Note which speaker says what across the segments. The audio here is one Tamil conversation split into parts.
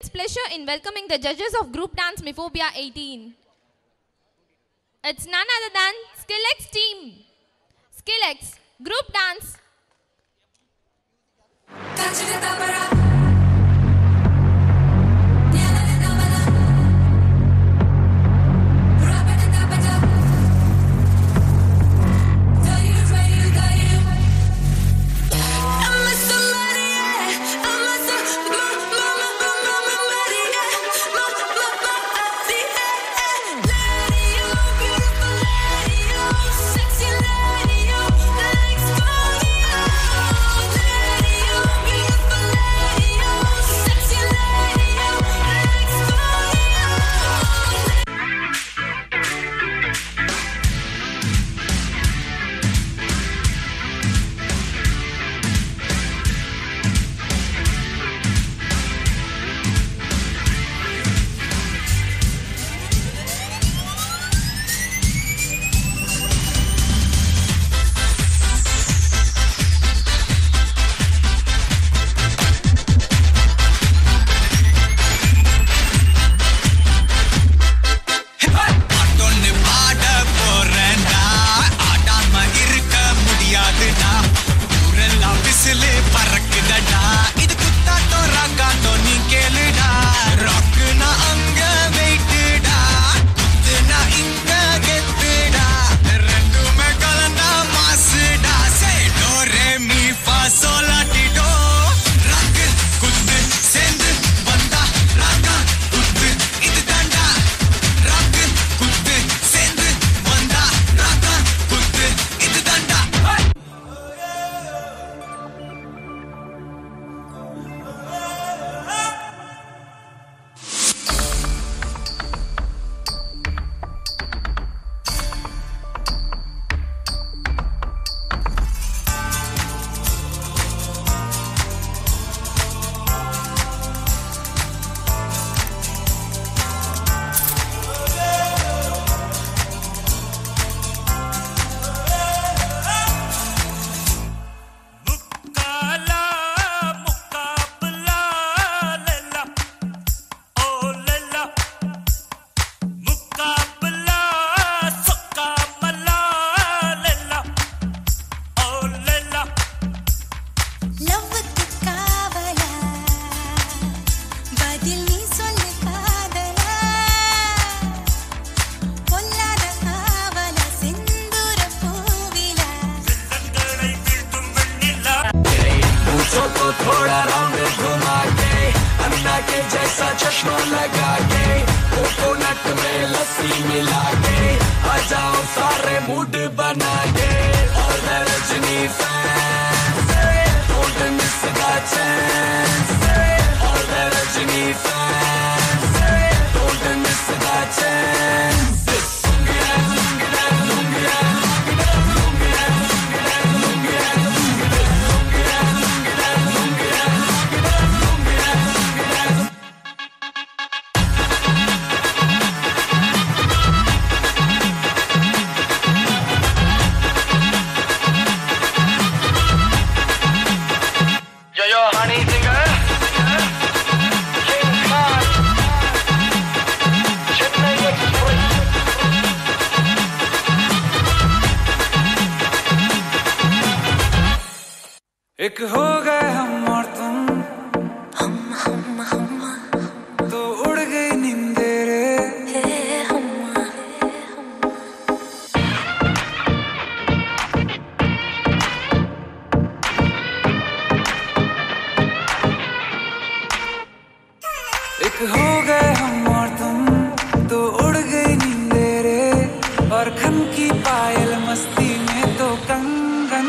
Speaker 1: immense pleasure in welcoming the judges of Group Dance Miphobia 18. It's none other than Skillex team. Skillex, Group Dance.
Speaker 2: பாட்டொன்னு பாட போறேன்டா ஆடாம இருக்க முடியாதுடா ஊரெல்லாம் விசிலு பறக்குதடா இது குத்தாட்டோ ராக்காட்டோ நீ கேளுடா ராக்குனா அங்க வெயிட்டுடா குத்துனா இங்க கெத்துடா ரெண்டுமே கலந்தா மாசுடா சே டோ ரே மீ ஃபா சோலாட்டிடோ ராக்கு குத்து சேர்ந்து வந்தா ராக்கா குத்து இது தாண்டா ராக்கு குத்து சேர்ந்து வந்தா ராக்கா குத்து இது தாண்டா
Speaker 3: मुक्काला मुकाबला लैला ओ लैला मुकाबला सुक्का मला लैला ओ लैला
Speaker 4: லவ்வுக்கு காவலா பதில் நீ சொல்லு காதலா பொல்லாத காவலா செந்தூர பூவிலா
Speaker 3: தங்களை வீழ்த்தும் வெண்ணிலா
Speaker 2: पूछो तो थोड़ा राउंड घुमा के अन्ना के जैसा चश्मा लगा के कोकोनट में लस्सी मिला के आ जाओ सारे मूड बना के और the Rajni fans don't miss the chance all the Rajni fans don't miss the chance Yo yo honey singer King Khan Chennai Express
Speaker 5: एक हो गए हम और तुम तो उड़ गई नींदे रे एक हो गए हम और तुम तो उड़ गई नींदे रे और खन की पायल मस्ती में तो कंगन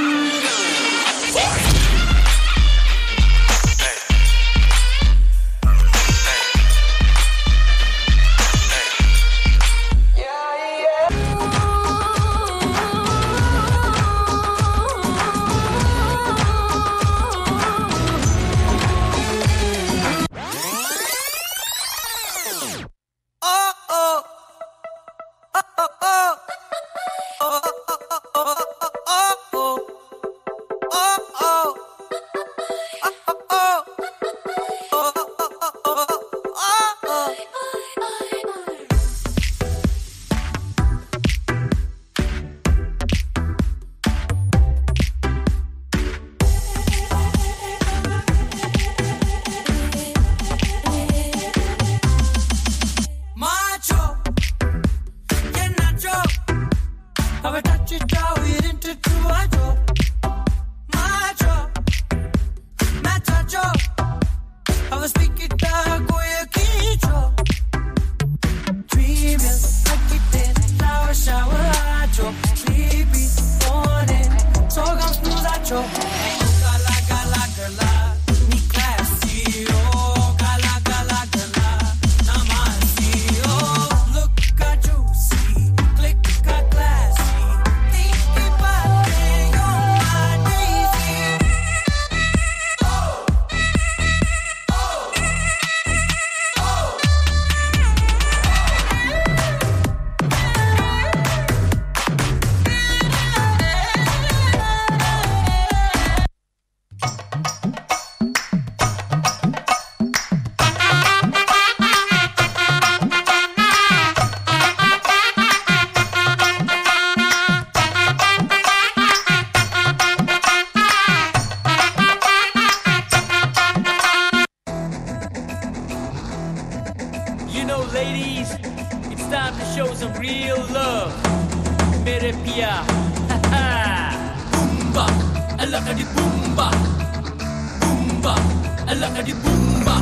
Speaker 6: real love मेरे पिया
Speaker 2: Boomba, alakadi boomba. Boomba, alakadi boomba.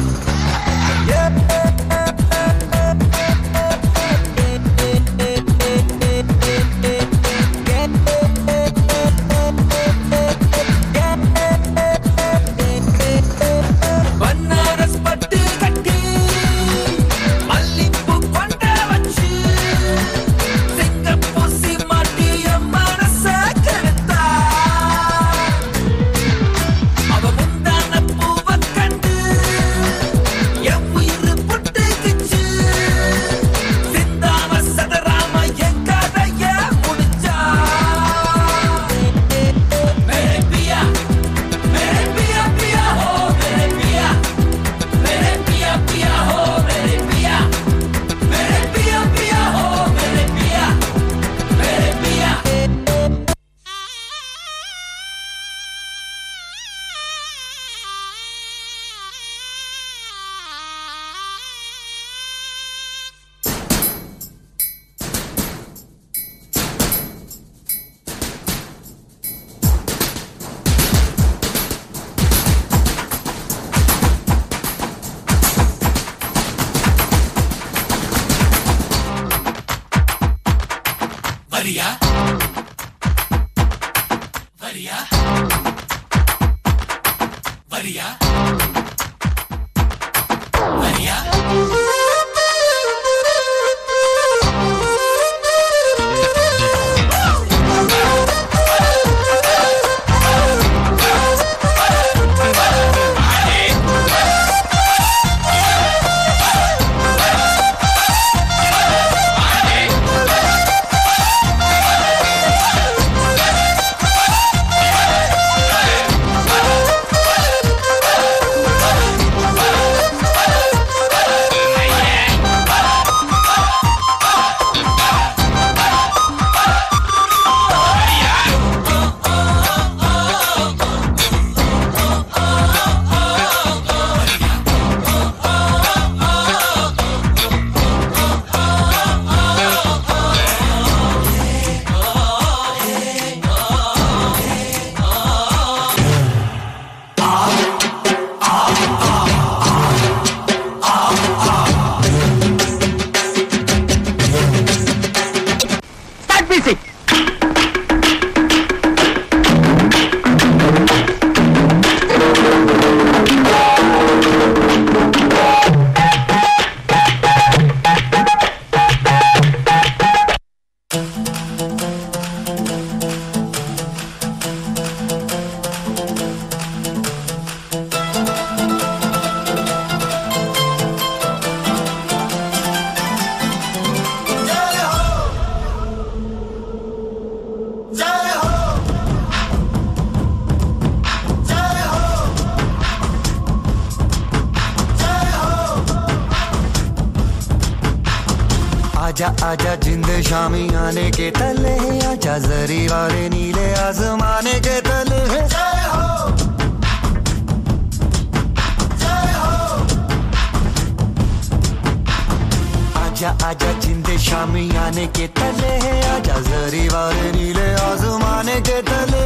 Speaker 2: பன்னாரஸ் பட்டு கட்டி மல்லிப்பூ கொண்ட வச்சு சிங்கப்பூசி மாட்டிய மனச கெடுத்தா அவ முந்தான பூவ கண்டு என் உயிர் புட்டுக்குச்சு சிந்தாம சதராம என் கதைய முடிச்சா மேரே பியா மேரே பியா பியா ஹோ மேரே பியா मेरे पिया पिया हो मेरे पिया मेरे पिया पिया हो मेरे पिया मेरे पिया வரியா வரியா வரியா வரியா
Speaker 7: आजा आजा जिंद शामी आने के तले आजा जरी वाले नीले आसमाने के तले आजा आजा जिंद शामी आने के तले आजा जरी वाले नीले आसमाने के तले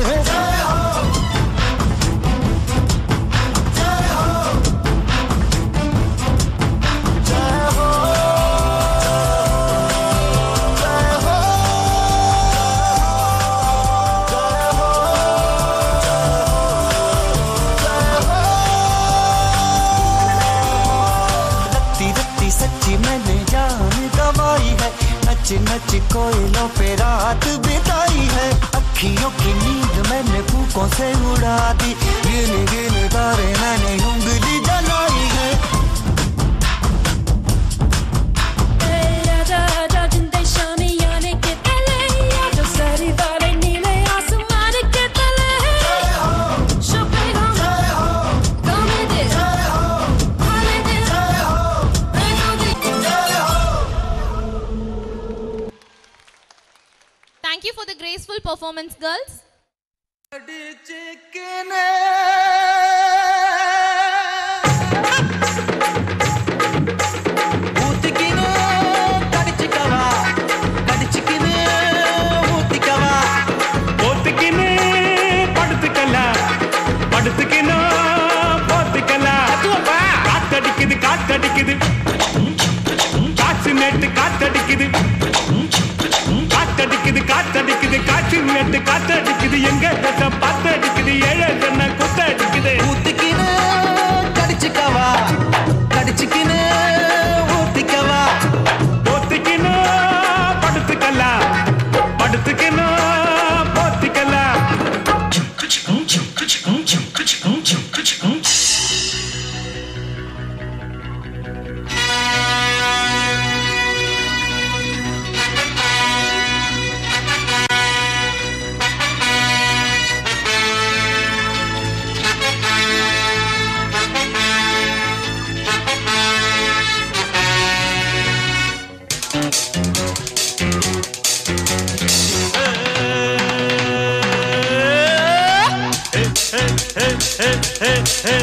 Speaker 7: रत्ती रत्ती सच्ची मैंने जान गवाई है नच नच कोयलों पे रात बिताई है अखियों की नींद मैंने फूकों से उड़ा दी गिन गिन तारे मैंने उंगली जलाई है
Speaker 8: आजा आजा जिंदे शामी आने के तले आजा सारी वाले नीले आसमान के तले Chopin comme des comme des
Speaker 1: Thank you for the graceful performance, girls.
Speaker 2: ஊத்திக்கினே கடிச்சுக்கவா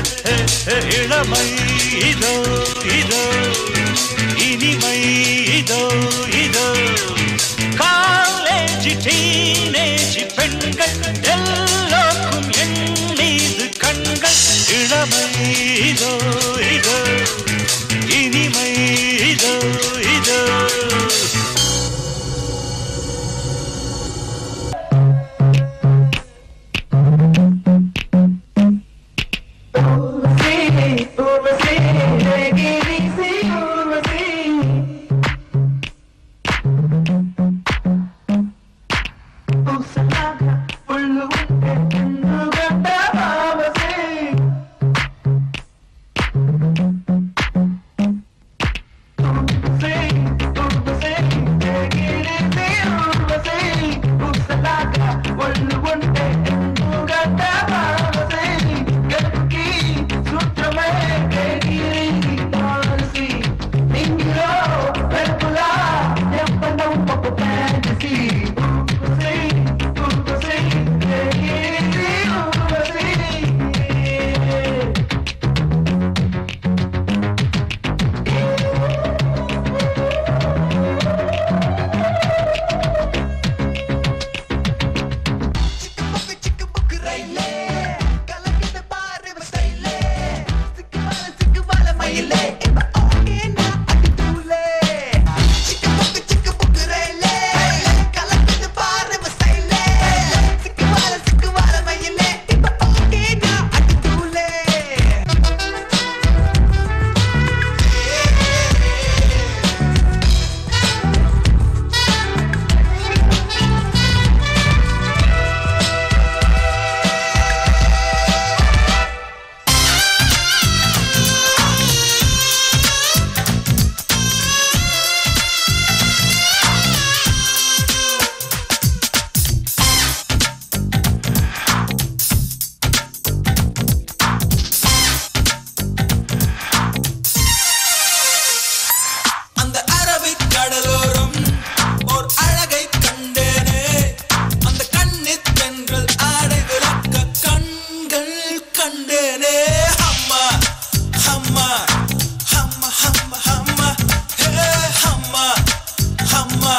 Speaker 3: இளமை இதோ இதோ இனிமை இதோ இதோ காலேஜ் டீனேஜ் பெண்கள் எல்லோருக்கும் என் மீது கண்கள் இளமை இதோ இதோ இனிமை இதோ இதோ
Speaker 9: அந்த அரபிக் கடலோரம் ஓர் அழகை கண்டேனே அந்த கண்ணித் பெண்கள் ஆடை விளக்க கண்கள் கண்டேனே அம்மா அம்மா அம்மா அம்மா அம்மா ஹே அம்மா அம்மா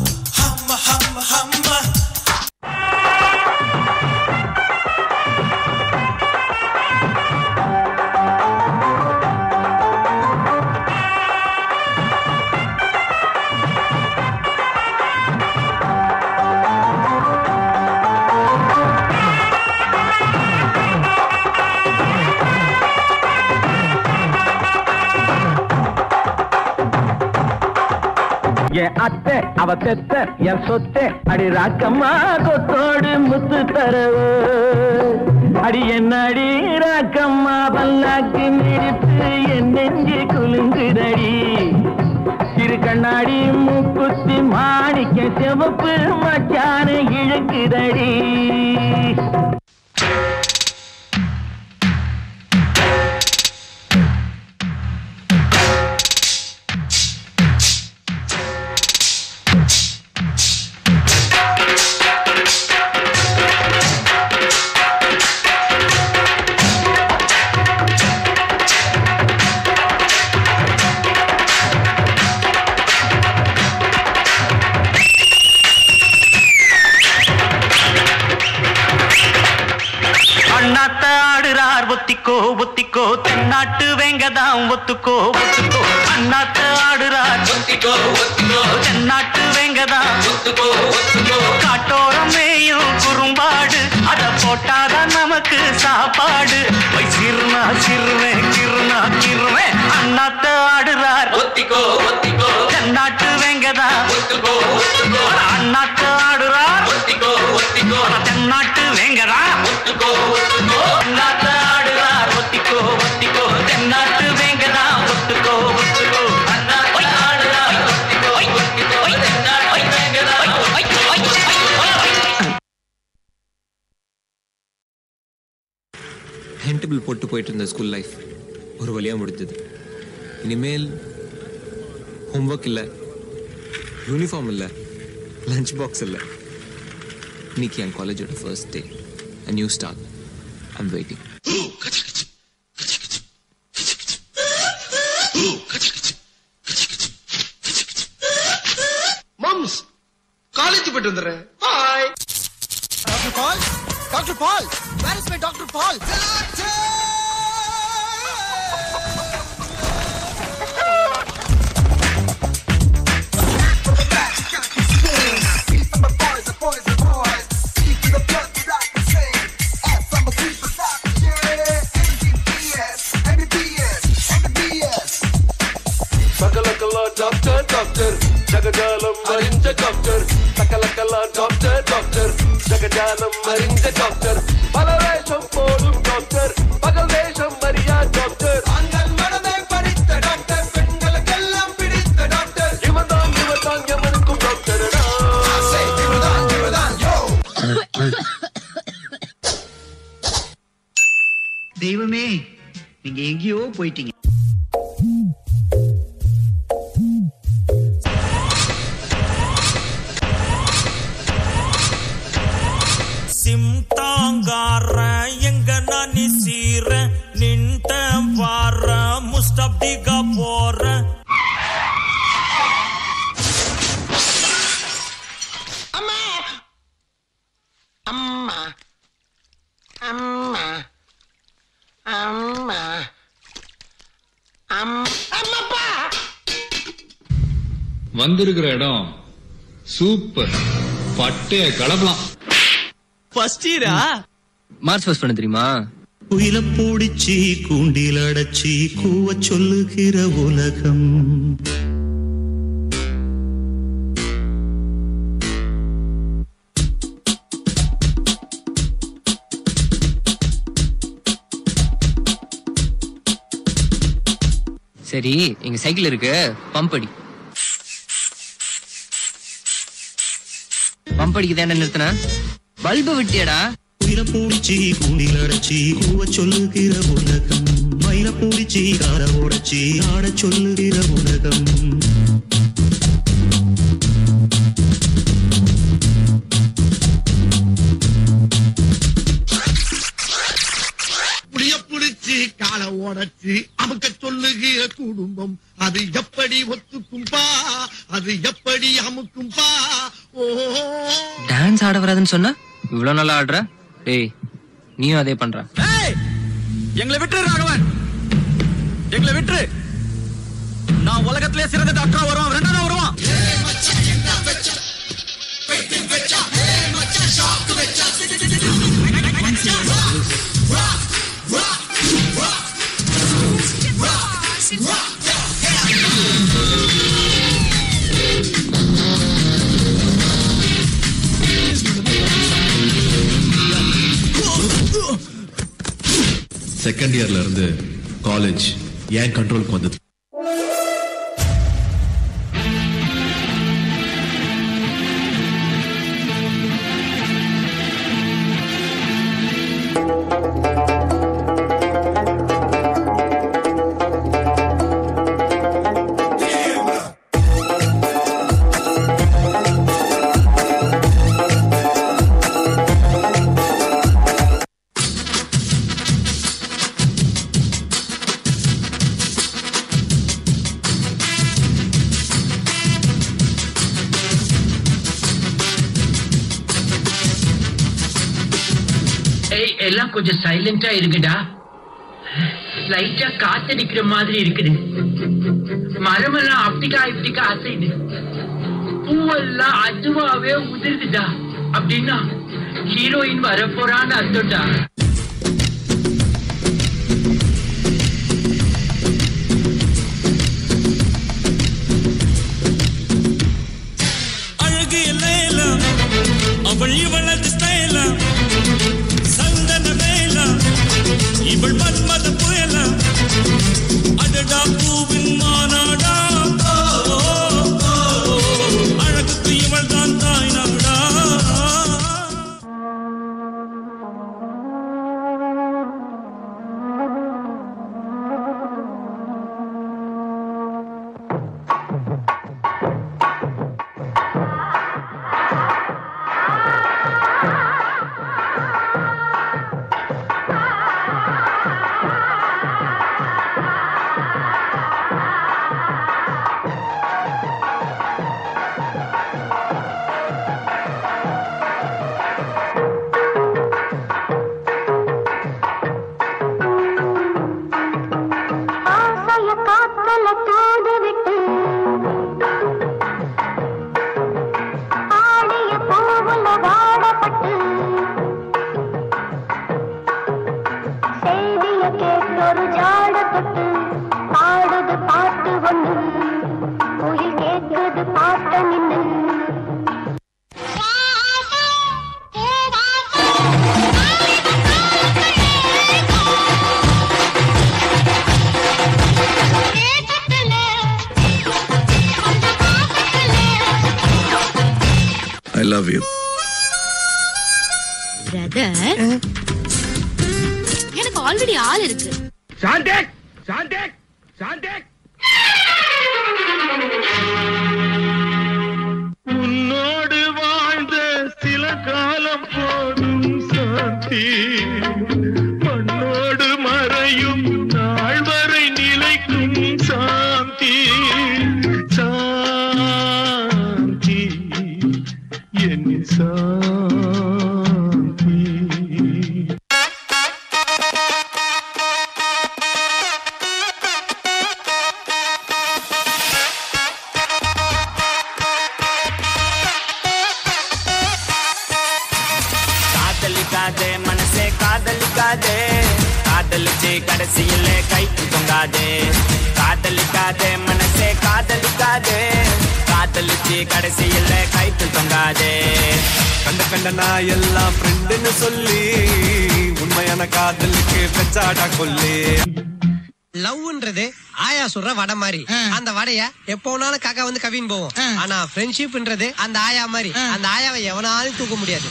Speaker 9: அம்மா அம்மா அம்மா
Speaker 10: என் அத்தை அவ பெத்த என் சொத்தை அடி ராக்கம்மா கொத்தோடு முத்து தரவு அடி என்ன அடி ராக்கம்மா பல்லாக்கு மிடிப்பு என் நெஞ்சு குலுங்குதடி சிறு கண்ணாடி மூக்குத்தி மாணிக்க சிவப்பு மச்சான இழுக்குதடி
Speaker 3: அண்ணாத்த ஆடுறார் ஒத்திக்கோ ஒத்திக்கோ தென்னாட்டு வேங்கதான் ஒத்துக்கோ ஒத்துக்கோ அண்ணாத்த ஆடுறார் ஒத்திக்கோ ஒத்திக்கோ தென்னாட்டு வேங்கதான் ஒத்துக்கோ ஒத்துக்கோ காட்டோரம் மேயும் குறும்பாடு அத போட்டாதான் நமக்கு சாப்பாடு போய் சிறுனா சிறுவேன் கிருனா கிருவேன் அண்ணாத்த ஆடுறார் ஒத்திக்கோ ஒத்திக்கோ தென்னாட்டு வேங்கதான் ஒத்துக்கோ ஒத்துக்கோ அண்ணாத்த ஆடுறார் ஒத்திக்கோ ஒத்திக்கோ தென்னாட்டு வேங்கடா ஒத்துக்கோ ஒத்துக்கோ அண்ணாத்த ஆடுறார் ஒத்திக்கோ ஒத்திக்கோ தென்னாட்டு வேங்கடா ஒத்துக்கோ ஒத்துக்கோ அண்ணாத்த ஆடுறார் ஒத்திக்கோ ஒத்திக்கோ தென்னாட்டு வேங்கடா
Speaker 11: ஹென்டபிள் போட்டு போயிட்டு இருந்த ஸ்கூல் லைஃப் ஒரு வழியாக முடிஞ்சது இனிமேல் ஹோம்ஒர்க் இல்லை யூனிஃபார்ம் இல்லை லஞ்ச் பாக்ஸ் இல்லை இன்னைக்கு என் காலேஜோட first day a new start I'm waiting
Speaker 12: போயிட்டு வந்துடுறேன் bye doctor Paul doctor Paul where is my doctor Paul
Speaker 2: సకలకల డాక్టర్ డాక్టర్ జగజాలం మరించ డాక్టర్ సకలకల డాక్టర్ డాక్టర్ జగజాలం మరించ డాక్టర్ பலவேஷம் போடும் டாக்டர் பகல் வேஷம் மரியா டாக்டர் ஆண்கள் மனதை படித்த டாக்டர் பெண்களுக்கெல்லாம் பிடித்த டாக்டர் இவர்தான் இவர்தான் எவனுக்கும் டாக்டர் இவர்தான் இவர்தான் யோ
Speaker 13: தெய்வமே நீங்க எங்கேயோ போயிட்டீங்க
Speaker 14: சிம்தாங்கார எங்க நானி சீர நின்ட்ட வார முஸ்டபிகா போற
Speaker 12: அம்மா அம்மா அம்மா அம் அம்மாப்பா
Speaker 15: வந்திருக்கிற இடம் சூப்பர் பட்டைய கலப்பலாம்
Speaker 16: ஃபர்ஸ்ட் இயரா
Speaker 17: மார்ச் ஃபர்ஸ்ட் பண்ண தெரியுமா
Speaker 14: குயில பூடிச்சி கூண்டில் அடைச்சி கூவ சொல்லுகிற உலகம்
Speaker 17: சரி எங்க சைக்கிள் இருக்கு பம்ப் அடி பம்ப் அடிக்க தானே நிறுத்தின பல்பு விட்டியடா
Speaker 14: குயில பூடிச்சி கூண்டில் அடைச்சி கூவ சொல்லுகிற உலகம் மயில பூடிச்சி கார உடைச்சி ஆட சொல்லுகிற உலகம்
Speaker 18: புளிய புடிச்சு காலை உடைச்சு அமுக்க சொல்லுகிற குடும்பம் அது எப்படி ஒத்துக்கும்பா அது எப்படி அமுக்கும்பா ஓ
Speaker 17: டான்ஸ் ஆட வராதுன்னு சொன்னா இவ்வளவு நல்லா ஆடுற டேய் நீயும் அதே பண்ற
Speaker 16: எங்களை விட்டுரு ராகவன் எங்களை விட்டுரு நான் உலகத்திலே சிறந்த டாக்டரா வருவான் ரெண்டாவது வருவான்
Speaker 19: செகண்ட் இயர்ல இருந்து காலேஜ் ஏன் கண்ட்ரோலுக்கு வந்தது
Speaker 20: ஏய் எல்லாம் கொஞ்சம் சைலண்டா இருக்குடா லைட்டா காத்தடிக்கிற மாதிரி இருக்குது மரமெல்லாம் அப்படிக்கா இப்படிக்கா அசைது பூவெல்லாம் அதுவாவே உதிருதுடா அப்படின்னா ஹீரோயின் வரப்போறான்னு அர்த்தம்டா
Speaker 14: அழகு லேலா அவள் இவளது ஸ்டைலா சந்தன வேலா இவள் மன்மத புயலா அடடா பூவின் மாநாடா ஓ, ஓ, ஓ, ஓ. அழகுக்கு இவள் தான் தாய் நாடா
Speaker 8: பூவுல தூது விட்டு ஆடிய பூவுல வாடப்பட்டு செய்திய கேட்டொரு ஜாட தொட்டு பாடுது பாட்டு ஒண்ணு குயில் கேட்குது பாட்ட நின்னு
Speaker 19: ஐ லவ் யூ
Speaker 21: பிரதர் எனக்கு ஆல்ரெடி ஆள் இருக்கு
Speaker 18: சாந்தேக் சாந்தேக் சாந்தேக்
Speaker 14: உன்னோடு வாழ்ந்த சில காலம் போதும் சாந்தி மண்ணோடு மறையும் நாள் வரை நிலைக்கும் சாந்தி சாந்தி என் சாந்தி
Speaker 22: காதலிக்காதே மனசே காதலிக்காதே காதலிச்சு கடைசியில கைக்கு தொங்காதே காதலிக்காதே மனசே காதலிக்காதே காதலிச்சு கடைசியில கைக்கு தொங்காதே
Speaker 2: கண்ட கண்ட நான் எல்லாம் ஃப்ரெண்டுன்னு சொல்லி உண்மையான காதலுக்கு பெச்சாடா கொல்லி
Speaker 12: லவ்ன்றது ஆயா சொல்ற வடை மாதிரி அந்த வடைய எப்போனாலும் காக்கா வந்து கவின் போவோம் ஆனா ஃப்ரெண்ட்ஷிப்ன்றது அந்த ஆயா மாதிரி அந்த ஆயாவை எவனாலும் தூக்க முடியாது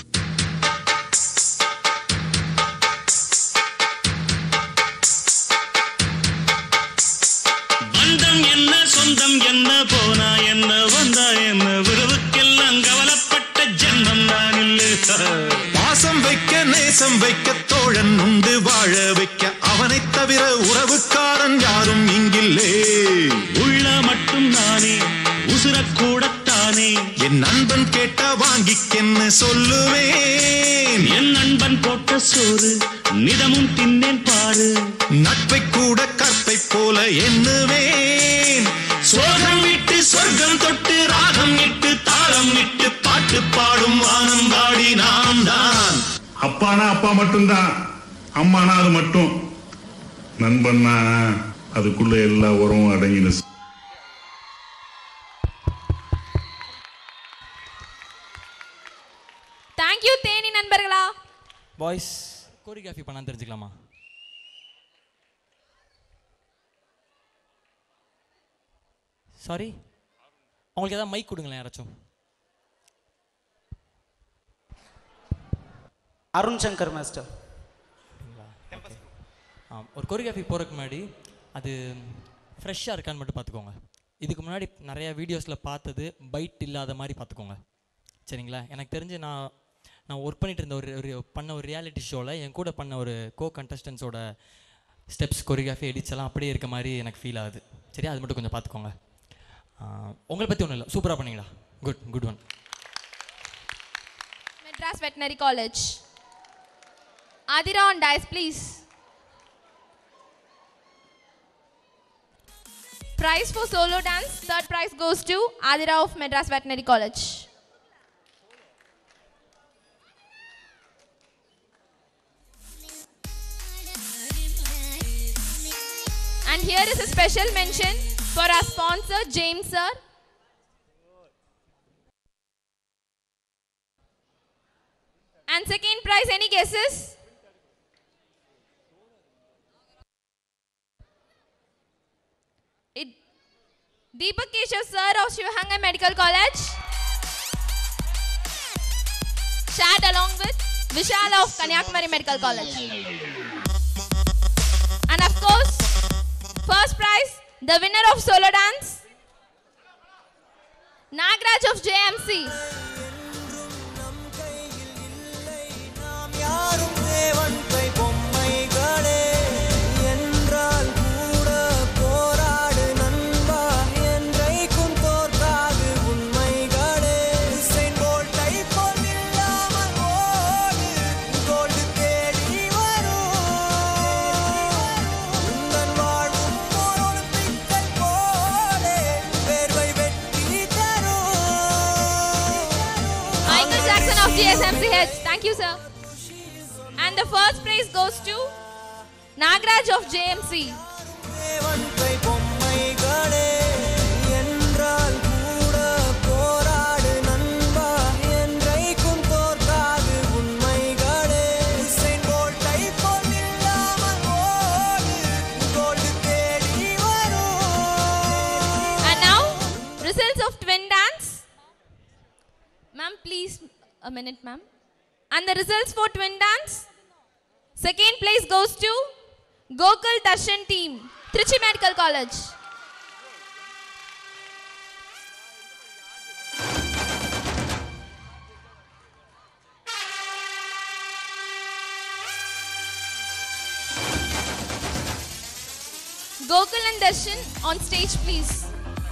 Speaker 14: பந்தம் என்ன சொந்தம் என்ன போனா என்ன வந்தா என்ன உறவுக்கெல்லாம் கவலைப்பட்ட ஜென்மம் நான் இல்லை
Speaker 19: பாசம் வைக்க நேசம் வைக்க தோழன் உண்டு வாழ வைக்க அவனைத் தவிர உறவுக்காரன் யாரும் இங்கில்லே
Speaker 14: உள்ள மட்டும் நானே உசுரக்கூடத்தானே
Speaker 19: என் நண்பன் கேட்டா வாங்கிக்கென்னு சொல்லுவேன்
Speaker 14: என் நண்பன் போட்ட சோறு நிதமும் தின்னேன் பாரு
Speaker 19: நட்பை கூட கற்பை போல எண்ணுவேன்
Speaker 14: சோகம் விட்டு சொர்க்கம் தொட்டு ராகம் இட்டு தாளம் இட்டு பாட்டு பாடும் வானம் பாடி நாம் தான்
Speaker 23: அப்பானா அப்பா மட்டும்தான் அம்மானா அது மட்டும் நண்பன்னா அதுக்குள்ள எல்லா உறவும் அடங்கினு
Speaker 1: தேங்க்யூ தேனி நண்பர்களா
Speaker 6: பாய்ஸ் கோரியோகிராஃபி பண்ண தெரிஞ்சுக்கலாமா சாரி உங்களுக்கு ஏதாவது மைக் கொடுங்களேன் யாராச்சும்
Speaker 24: அருண் சங்கர் மாஸ்டர்
Speaker 6: ஆ ஒரு கொரியோகிராஃபி போகிறதுக்கு முன்னாடி அது ஃப்ரெஷ்ஷாக இருக்கான்னு மட்டும் பார்த்துக்கோங்க இதுக்கு முன்னாடி நிறைய வீடியோஸில் பார்த்தது பைட் இல்லாத மாதிரி பார்த்துக்கோங்க சரிங்களா எனக்கு தெரிஞ்சு நான் நான் ஒர்க் பண்ணிட்டு இருந்த ஒரு ஒரு பண்ண ஒரு ரியாலிட்டி ஷோவில் என் கூட பண்ண ஒரு கோ கண்டஸ்டன்ஸோட ஸ்டெப்ஸ் கொரியோகிராஃபி எடிட்ஸ் எல்லாம் அப்படியே இருக்க மாதிரி எனக்கு ஃபீல் ஆகுது சரியா அது மட்டும் கொஞ்சம் பார்த்துக்கோங்க ஆ, உங்களை பற்றி ஒன்றும் இல்லை சூப்பராக பண்ணீங்களா good good one
Speaker 1: Madras veterinary college Aathira ஆன் டைஸ் please Prize for solo dance, third prize goes to Adira of Madras Veterinary College. And here is a special mention for our sponsor, James sir. And second prize, any guesses? It, Deepak Keshav sir of Shivahanga Medical College. Shared along with Vishal of Kanyakumari Medical College. And of course, first prize, the winner of solo dance, Nagraj of JMC.
Speaker 2: யாரும் தேவன் கை பொம்மைகளே என்றால் கூட போராடு நண்பா என்றைக்கும் தோற்காது உண்மைகளே உசைன் போல்ட்டை போல் இல்லாமல் ஓடு கோல்டு தேடி வரும் உந்தன் வாழ்வும் ஒரு ஒலிம்பிக்கை போல
Speaker 1: GSMCH. Thank you, sir. And the first prize goes to Nagraj of JMC.
Speaker 2: பொம்மைகளே என்றால் கூட போராடு நண்பா என்றைக்கும் தோற்காது உண்மைகளே உசைன் போல்ட்டை போல் இல்லாமல் ஓடு கோல்டு தேடி வரும்
Speaker 1: And now, results of twin dance. Ma'am, please, a minute, ma'am. And the results for twin dance. Second place goes to Gokul Darshan team, Trichy Medical College. Gokul and Darshan on stage, please.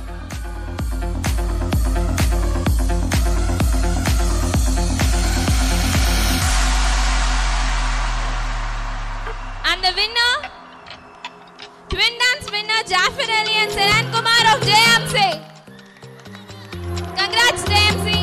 Speaker 1: And the winner, twin dance winner Jafar Ali and Saran Kumar of JMC. Congrats, JMC.